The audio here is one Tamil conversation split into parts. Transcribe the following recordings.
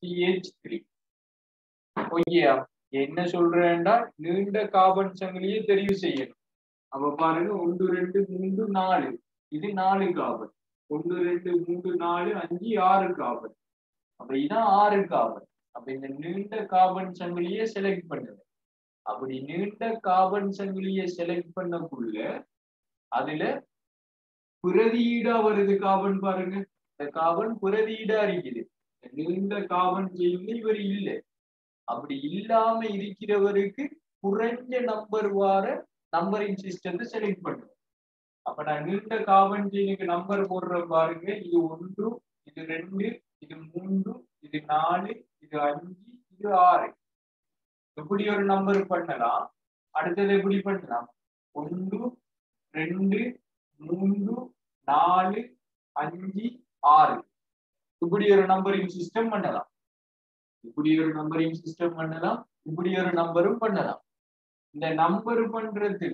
சிஹெச் த்ரீ ஓகேயா என்ன சொல்றேன்டா நீண்ட கார்பன் சங்கிலியை தெரிவு செய்யணும் அப்ப பாருங்க ஒன்று ரெண்டு மூன்று நாலு இது நாலு கார்பன் ஒன்று ரெண்டு மூன்று நாலு அஞ்சு ஆறு கார்பன் அப்ப இதான் ஆறு கார்பன் அப்ப இந்த நீண்ட கார்பன் சங்கிலியை செலக்ட் பண்ணுங்க அப்படி நீண்ட கார்பன் சங்கிலியை செலக்ட் பண்ணக்குள்ள அதுல பிரதியீடா வருது கார்பன் பாருங்க இந்த கார்பன் பிரதியீடா இருக்குது நீண்ட கார்பன் செயின்ல இவர் இல்லை அப்படி இல்லாம இருக்கிறவருக்கு குறைஞ்ச நம்பர் வார நம்பரிங் சிஸ்டத்தை செலக்ட் பண்ணுவோம் அப்ப நான் நீண்ட கார்பன் செயினுக்கு நம்பர் போடுற பாருங்க இது ஒன்று இது ரெண்டு இது மூன்று இது நாலு இது அஞ்சு இது ஆறு இப்படி ஒரு நம்பர் பண்ணலாம் அடுத்தது எப்படி பண்ணலாம் ஒன்று ரெண்டு மூன்று நாலு அஞ்சு ஆறு இப்படி ஒரு நம்பரிங் சிஸ்டம் பண்ணலாம் இப்படி ஒரு நம்பரிங் சிஸ்டம் பண்ணலாம் இப்படி ஒரு நம்பரும் பண்ணலாம் இந்த நம்பர் பண்றதுல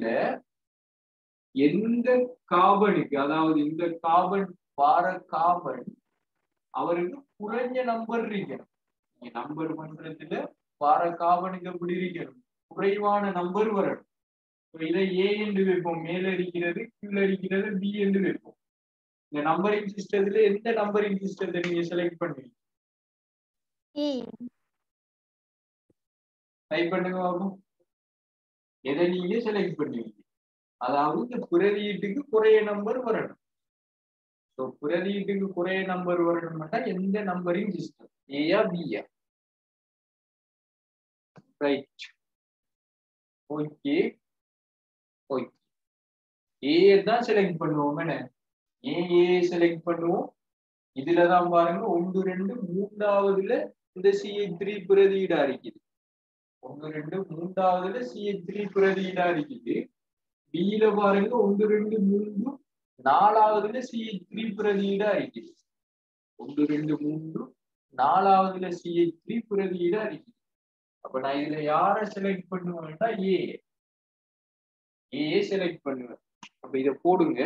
எந்த கார்பனுக்கு அதாவது இந்த கார்பன் வார கார்பன் அவருக்கு குறைஞ்ச நம்பர் இருக்கணும் நீங்க நம்பர் பண்றதுல வார கார்பனுக்கு எப்படி இருக்கணும் குறைவான நம்பர் வரணும் இப்ப இதை ஏ என்று வைப்போம் மேல இருக்கிறது கீழே இருக்கிறது பி என்று வைப்போம் இந்த நம்பரிங் சிஸ்டத்துல எந்த நம்பரிங் சிஸ்டத்தை நீங்க செலக்ட் பண்ணுவீங்க ஏ டைப் பண்ணுங்க பாப்போம் எதை நீங்க செலக்ட் பண்ணுவீங்க அதாவது இந்த பிரதியீட்டுக்கு குறைய நம்பர் வரணும் ஸோ பிரதியீட்டுக்கு குறைய நம்பர் வரணும்னா எந்த நம்பரிங் சிஸ்டம் ஏயா பியா ரைட் ஓகே ஓகே ஏ தான் செலக்ட் பண்ணுவோம் என்ன ஏ ஏ செலக்ட் பண்ணுவோம் இதுல தான் பாருங்க ஒன்று ரெண்டு மூன்றாவதுல இந்த சிஹெச் த்ரீ பிரதியீடா இருக்குது ஒன்று ரெண்டு மூன்றாவதுல சிஹெச் த்ரீ பிரதியீடா இருக்குது பியில பாருங்க ஒன்று ரெண்டு மூன்று நாலாவதுல சிஹெச் த்ரீ பிரதியீடா இருக்குது ஒன்று ரெண்டு மூன்று நாலாவதுல சிஹெச் த்ரீ பிரதியீடா இருக்குது அப்ப நான் இதுல யாரை செலக்ட் பண்ணுவேன்னா ஏ ஏ செலக்ட் பண்ணுவேன் அப்ப இத போடுங்க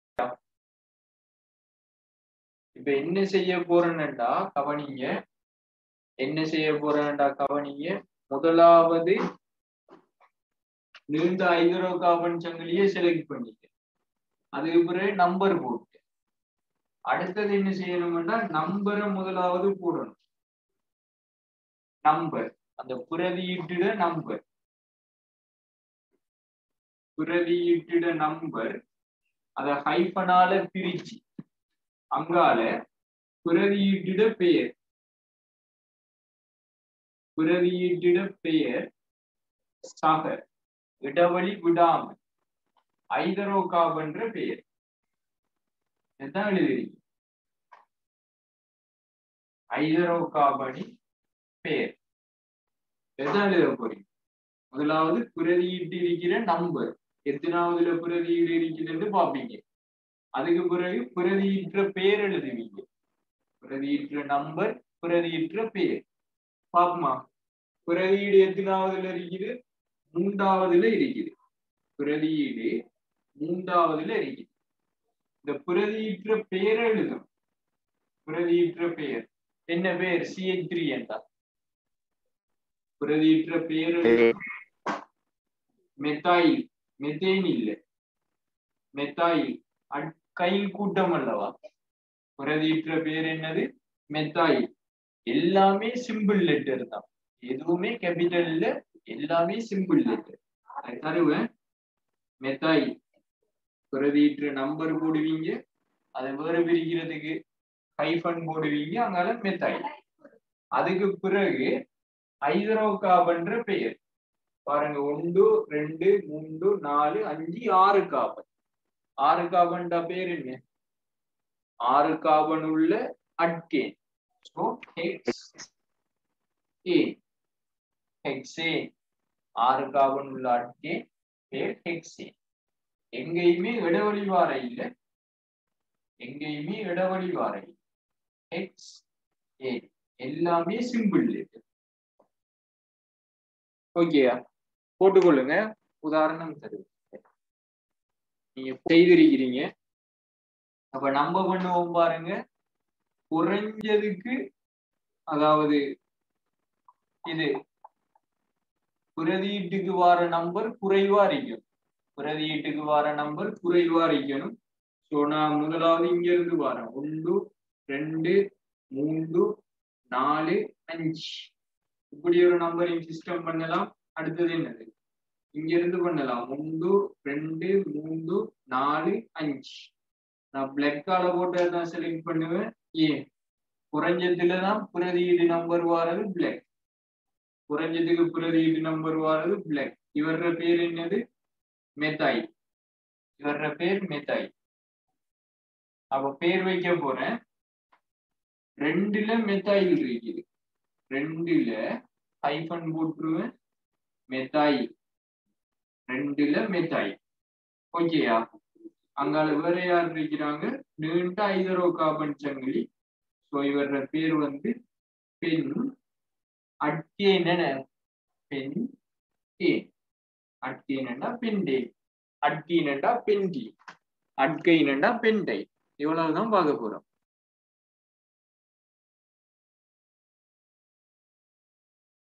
இப்ப என்ன செய்ய போறேன்டா கவனிங்க என்ன செய்ய போறேன்டா கவனிங்க முதலாவது நீண்ட ஐதரோ கார்பன் சங்கிலியை செலக்ட் பண்ணிட்டேன் அதுக்கு பிறகு நம்பர் போட்டு அடுத்தது என்ன செய்யணும்னா நம்பரை முதலாவது போடணும் நம்பர் அந்த பிரதியீட்டிட நம்பர் பிரதியீட்டிட நம்பர் அத ஹைபனால பிரிச்சு அங்கால பிரதியீட்டிட பெயர் பிரதியீட்டிட பெயர் சக இடவழி விடாம ஐதரோ காபன்ற பெயர் இதுதான் எழுதுறீங்க ஐதரோ காபனி பெயர் எதான் எழுத போறீங்க முதலாவது பிரதியீட்டு இருக்கிற நம்பர் எத்தனாவதுல பிரதியீடு இருக்குதுன்னு பாப்பீங்க அதுக்கு பிறகு பிரதியீற்ற பெயர் எழுதுவீங்க பிரதியீற்ற நம்பர் பிரதியீற்ற பெயர் பாப்போமா பிரதியீடு எத்தனாவதுல இருக்குது மூன்றாவதுல இருக்குது பிரதியீடு மூன்றாவதுல இருக்குது இந்த பிரதியீற்ற பெயர் எழுதும் பிரதியீற்ற பெயர் என்ன பெயர் சிஎச் த்ரீ என்றா பிரதியீற்ற பெயர் எழுதும் மெத்தாயில் மெத்தேன் இல்லை மெத்தாயில் கையில் கூட்டம் அல்லவா பிரதியீற்ற பெயர் என்னது மெத்தாயில் எல்லாமே சிம்பிள் லெட்டர் தான் எதுவுமே கேபிட்டல்ல எல்லாமே சிம்பிள் லெட்டர் தருவேன் மெத்தாயில் பிரதியீற்ற நம்பர் போடுவீங்க அதை வேறு பிரிக்கிறதுக்கு ஹைஃபன் போடுவீங்க அங்கால மெத்தாயில் அதுக்கு பிறகு ஐதரோ காபன்ற பெயர் பாருங்க ஒன்று ரெண்டு மூன்று நாலு அஞ்சு ஆறு காபன் ஆறு காபன்டா பேர் என்ன ஆறு காபன் உள்ள alkane so hex a hexane ஆறு காபன் உள்ள அட்கேன் பேர் ஹெக்ஸேன் எங்கேயுமே இடைவெளி வார இல்லை எங்கேயுமே இடைவெளி வார இல்லை ஹெக்ஸ் ஏ எல்லாமே சிம்பிள் லெட்டர் ஓகேயா போட்டுக்கொள்ளுங்க உதாரணம் தருவேன் நீங்க செய்திருக்கிறீங்க அப்ப நம்ம பண்ணுவோம் பாருங்க குறைஞ்சதுக்கு அதாவது இது பிரதியீட்டுக்கு வார நம்பர் குறைவா இருக்கணும் பிரதியீட்டுக்கு வார நம்பர் குறைவா இருக்கணும் ஸோ நான் முதலாவது இங்க இருந்து வரேன் ஒன்று ரெண்டு மூன்று நாலு அஞ்சு இப்படி ஒரு நம்பரிங் சிஸ்டம் பண்ணலாம் அடுத்தது என்னது இங்க இருந்து பண்ணலாம் ஒன்று ரெண்டு மூன்று நாலு அஞ்சு நான் பிளக்கால போட்டு தான் செலக்ட் பண்ணுவேன் ஏன் குறைஞ்சதுல தான் பிரதியீடு நம்பர் வாரது பிளாக் குறைஞ்சதுக்கு பிரதியீடு நம்பர் வாரது பிளாக் இவர பேர் என்னது மெத்தாய் இவர பேர் மெத்தாய் அப்ப பேர் வைக்க போறேன் ரெண்டுல மெத்தாயில் இருக்குது ரெண்டுல ஹைஃபன் போட்டுருவேன் மெத்தாய் ரெண்டுல மெத்தாய் ஓகேயா அங்கால வேற யார் இருக்கிறாங்க நீண்ட ஐதரோ கார்பன் சங்கிலி ஸோ இவர பேர் வந்து பெண் அட்கேன பெண் ஏ அட்கேனண்டா பெண்டே அட்கீனண்டா பெண்டி அட்கைனண்டா பெண்டை இவ்வளவுதான் பார்க்க போறோம்